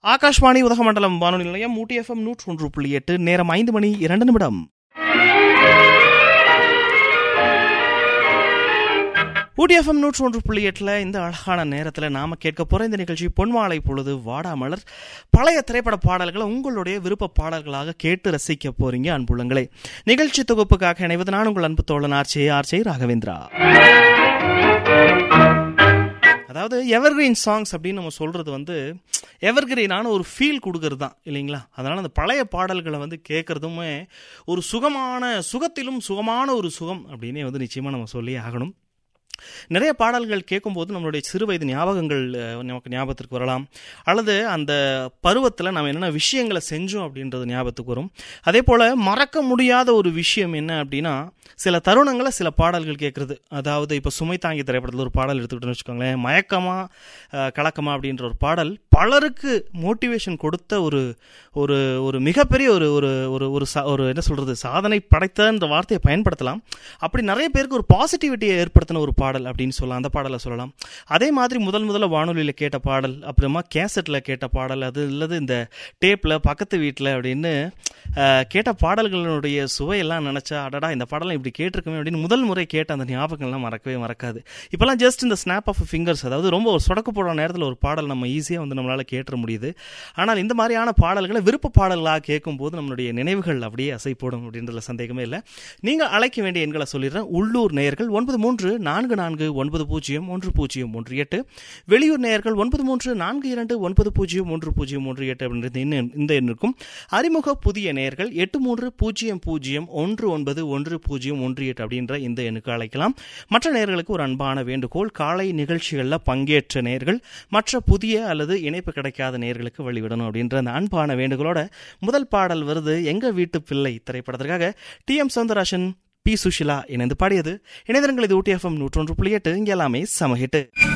ஆகாஷ்வாணி உதகமண்டலம் வானொலி நிலையம் ஊட்டி எஃப்எம் நூற்று ஒன்று புள்ளி எட்டு நேரம் ஐந்து மணி இரண்டு நிமிடம் ஊட்டி எஃப்எம் நூற்று ஒன்று புள்ளி எட்டில் இந்த அழகான நேரத்தில் நாம கேட்க போகிற இந்த நிகழ்ச்சி பொன்மாலை பொழுது வாடாமலர் பழைய திரைப்பட பாடல்களை உங்களுடைய விருப்ப பாடல்களாக கேட்டு ரசிக்க போறீங்க அன்புள்ளங்களே நிகழ்ச்சி தொகுப்புக்காக இணைவது நான் உங்கள் அன்பு தோழன் ஆர்ச்சே ஆர்ச்சே ராகவேந்திரா அதாவது எவர்கிரீன் சாங்ஸ் அப்படின்னு நம்ம சொல்கிறது வந்து எவர்கிரீனான ஒரு ஃபீல் கொடுக்கறது தான் இல்லைங்களா அதனால் அந்த பழைய பாடல்களை வந்து கேட்குறதுமே ஒரு சுகமான சுகத்திலும் சுகமான ஒரு சுகம் அப்படின்னே வந்து நிச்சயமாக நம்ம சொல்லி ஆகணும் நிறைய பாடல்கள் கேட்கும்போது நம்மளுடைய சிறு வயது ஞாபகங்கள் அஹ், நமக்கு ஞாபகத்திற்கு வரலாம் அல்லது அந்த பருவத்தில் நம்ம என்னென்ன விஷயங்களை செஞ்சோம் அப்படின்றது ஞாபகத்துக்கு வரும் அதே போல் மறக்க முடியாத ஒரு விஷயம் என்ன அப்படின்னா சில தருணங்களை சில பாடல்கள் கேட்குறது அதாவது இப்போ சுமை தாங்கி திரைப்படத்தில் ஒரு பாடல் எடுத்துக்கிட்டோன்னு வச்சுக்கோங்களேன் மயக்கமா அஹ், கலக்கமா அப்படின்ற ஒரு பாடல் பலருக்கு மோட்டிவேஷன் கொடுத்த ஒரு ஒரு ஒரு மிகப்பெரிய ஒரு ஒரு ஒரு ஒரு சா- ஒரு என்ன சொல்கிறது சாதனை படைத்தன்ற வார்த்தையை பயன்படுத்தலாம் அப்படி நிறைய பேருக்கு ஒரு பாசிட்டிவிட்டியை ஏற்படுத்தின ஒரு பாடல் அப்படின்னு சொல்லலாம் அந்த பாடலை சொல்லலாம் அதே மாதிரி முதல் முதல்ல வானொலியில் கேட்ட பாடல் அப்புறமா கேசட்டில் கேட்ட பாடல் அது இல்லது இந்த டேப்பில் பக்கத்து வீட்டில் அப்படின்னு அஹ், கேட்ட பாடல்களுடைய சுவையெல்லாம் நினச்சா அடடா இந்த பாடலாம் இப்படி கேட்டிருக்கமே அப்படின்னு முதல் முறை கேட்ட அந்த ஞாபகங்கள்லாம் மறக்கவே மறக்காது இப்போல்லாம் ஜஸ்ட் இந்த ஸ்னாப் ஆஃப் ஃபிங்கர்ஸ் அதாவது ரொம்ப ஒரு சொடக்கு போடுற நேரத்தில் ஒரு பாடல் நம்ம ஈஸியாக வந்து நம்மளால் கேட்டுற முடியுது ஆனால் இந்த மாதிரியான பாடல்களை விருப்ப பாடல்களாக கேட்கும்போது நம்மளுடைய நினைவுகள் அப்படியே அசைப்போடும் அப்படின்றதுல சந்தேகமே இல்லை நீங்கள் அழைக்க வேண்டிய எண்களை சொல்லிடுறேன் உள்ளூர் நேயர்கள் ஒன்பது மூன்று நான்கு நான்கு ஒன்பது பூஜ்ஜியம் ஒன்று பூஜ்ஜியம் ஒன்று எட்டு வெளியூர் நேயர்கள் ஒன்பது மூன்று நான்கு இரண்டு ஒன்பது பூஜ்ஜியம் ஒன்று பூஜ்ஜியம் ஒன்று எட்டு அப்படின்றது இந்த எண்- இந்த எண்ணிற்கும் அறிமுக புதிய நேயர்கள் எட்டு மூன்று பூஜ்ஜியம் பூஜ்ஜியம் ஒன்று ஒன்பது ஒன்று பூஜ்ஜியம் ஒன்று எட்டு அப்படின்ற இந்த எண்ணுக்கு அழைக்கலாம் மற்ற நேயர்களுக்கு ஒரு அன்பான வேண்டுகோள் காலை நிகழ்ச்சிகளில் பங்கேற்ற நேயர்கள் மற்ற புதிய அல்லது இணைப்பு கிடைக்காத நேயர்களுக்கு வழிவிடணும் அப்படின்ற அந்த அன்பான வேண்டுகோளோட முதல் பாடல் வருது எங்க வீட்டு பிள்ளை திரைப்படத்திற்காக T M Soundararajan P Susheela இணைந்து பாடியது இணையதளங்கள் இது ஊட்டி எஃப்எம் நூற்றொன்று புள்ளி எட்டு இங்கே எல்லாமே சமஹிட்டு